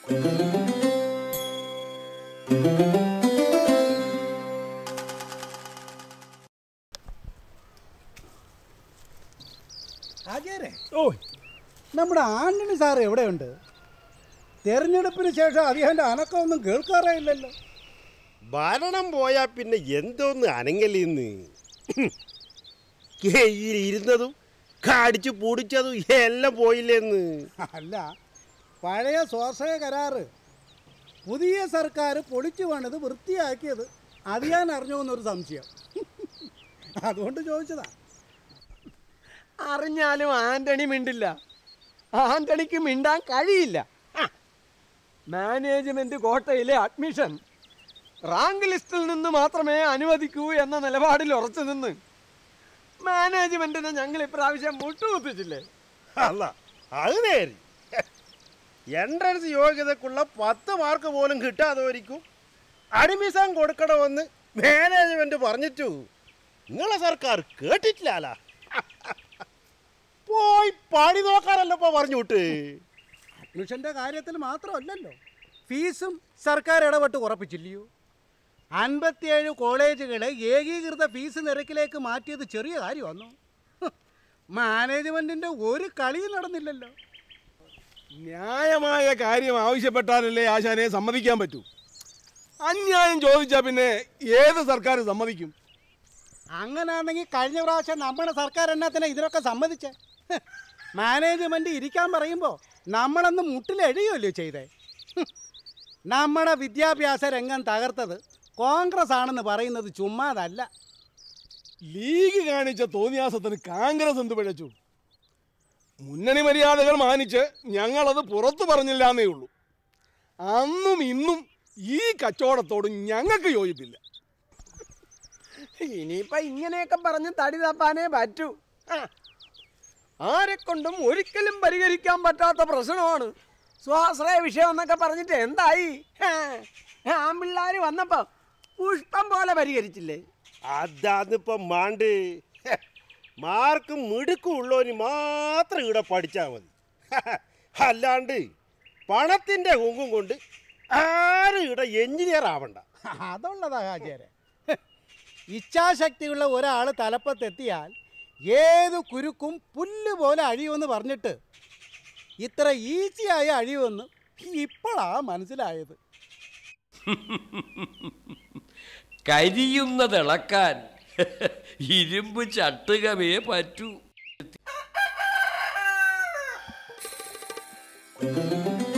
ആചാരെ ഓ നമ്മുടെ ആന്റണി സാർ എവിടെയുണ്ട് തെരഞ്ഞെടുപ്പിന് ശേഷം അദ്ദേഹൻ്റെ അനക്കമൊന്നും കേൾക്കാറേയില്ലല്ലോ ഭരണം പോയാ പിന്നെ എന്തോന്ന് അനങ്ങലിന്ന് കയ്യിൽ ഇരുന്നതും കടിച്ചു പൂടിച്ചതും എല്ലാം പോയില്ലെന്ന് അല്ല പഴയ സ്വാശ്രയ കരാറ് പുതിയ സർക്കാർ പൊളിച്ചു പണിത് വൃത്തിയാക്കിയത് അറിയാൻ അറിഞ്ഞോ എന്നൊരു സംശയം അതുകൊണ്ട് ചോദിച്ചതാ അറിഞ്ഞാലും ആന്റണി മിണ്ടില്ല ആന്റണിക്ക് മിണ്ടാൻ കഴിയില്ല ആ. മാനേജ്മെന്റ് കോട്ടയിലെ അഡ്മിഷൻ റാങ്ക് ലിസ്റ്റിൽ നിന്ന് മാത്രമേ അനുവദിക്കൂ എന്ന നിലപാടിൽ ഉറച്ചു നിന്ന് മാനേജ്മെന്റിനെ ഞങ്ങൾ ഇപ്രാവശ്യം മുട്ടുകുത്തിച്ചില്ലേ അല്ല അത് നേരി എൻട്രൻസ് യോഗ്യതക്കുള്ള പത്ത് മാർക്ക് പോലും കിട്ടാതെ അഡ്മിഷൻ കൊടുക്കണമെന്ന് മാനേജ്മെന്റ് പറഞ്ഞിട്ടു നിങ്ങളെ സർക്കാർ കേട്ടിട്ടില്ല പോയി പണി നോക്കാനല്ലപ്പോ പറഞ്ഞു വിട്ട് അഡ്മിഷൻ്റെ കാര്യത്തിൽ മാത്രമല്ലല്ലോ ഫീസും സർക്കാർ ഇടപെട്ട് ഉറപ്പിച്ചില്ലയോ അൻപത്തിയേഴ് കോളേജുകളെ ഏകീകൃത ഫീസ് നിരക്കിലേക്ക് മാറ്റിയത് ചെറിയ കാര്യമാണോ മാനേജ്മെൻറ്റിൻ്റെ ഒരു കളിയും നടന്നില്ലല്ലോ ന്യായമായ കാര്യം ആവശ്യപ്പെട്ടാലല്ലേ ആശാനെ സമ്മതിക്കാൻ പറ്റൂ അന്യായം ചോദിച്ചാൽ പിന്നെ ഏത് സർക്കാർ സമ്മതിക്കും അങ്ങനെയാണെങ്കിൽ കഴിഞ്ഞ പ്രാവശ്യം നമ്മുടെ സർക്കാർ എന്നാത്തിനാ ഇതിനൊക്കെ സമ്മതിച്ചേ ഹ്, മാനേജ്മെന്റ് ഇരിക്കാൻ പറയുമ്പോൾ നമ്മളന്ന് മുട്ടിലെഴുകയല്ലോ ചെയ്തേ ഹ്, നമ്മുടെ വിദ്യാഭ്യാസ രംഗം തകർത്തത് കോൺഗ്രസ് ആണെന്ന് പറയുന്നത് ചുമ്മാതല്ല ലീഗ് കാണിച്ച തോന്നിയാസത്തിന് കോൺഗ്രസ് എന്ത് പിഴച്ചു മുന്നണി മര്യാദകൾ മാനിച്ച് ഞങ്ങളത് പുറത്തു പറഞ്ഞില്ല എന്നേ ഉള്ളൂ അന്നും ഇന്നും ഈ കച്ചവടത്തോട് ഞങ്ങൾക്ക് യോജിപ്പില്ല ഇനിയിപ്പൊ ഇങ്ങനെയൊക്കെ പറഞ്ഞ് തടി തപ്പാനേ പറ്റൂ ആ. ആരെ കൊണ്ടും ഒരിക്കലും പരിഹരിക്കാൻ പറ്റാത്ത പ്രശ്നമാണ് സ്വാശ്രയ വിഷയം എന്നൊക്കെ പറഞ്ഞിട്ട് എന്തായി ആമ്പിള്ളാര് വന്നപ്പോ പുഷ്പം പോലെ പരിഹരിച്ചില്ലേ അതാന്നിപ്പം മാണ്ട് ഹെ, മാർക്ക് മിടുക്കുള്ളവന് മാത്രം ഇവിടെ പഠിച്ചാൽ മതി അല്ലാണ്ട് പണത്തിൻ്റെ കുങ്കും കൊണ്ട് ആരും ഇവിടെ എഞ്ചിനീയർ ആവണ്ട അതുള്ളതാ ആചാര്യ ഇച്ഛാശക്തിയുള്ള ഒരാൾ തലപ്പത്തെത്തിയാൽ ഏത് കുരുക്കും പുല്ല് പോലെ അഴിയുമെന്ന് പറഞ്ഞിട്ട് ഇത്ര ഈസിയായ അഴിയുമെന്ന് ഇപ്പോഴാ മനസ്സിലായത് കരിയുന്നതിളക്കാൻ ഇരുമ്പ് ചട്ടുകമേ പറ്റൂ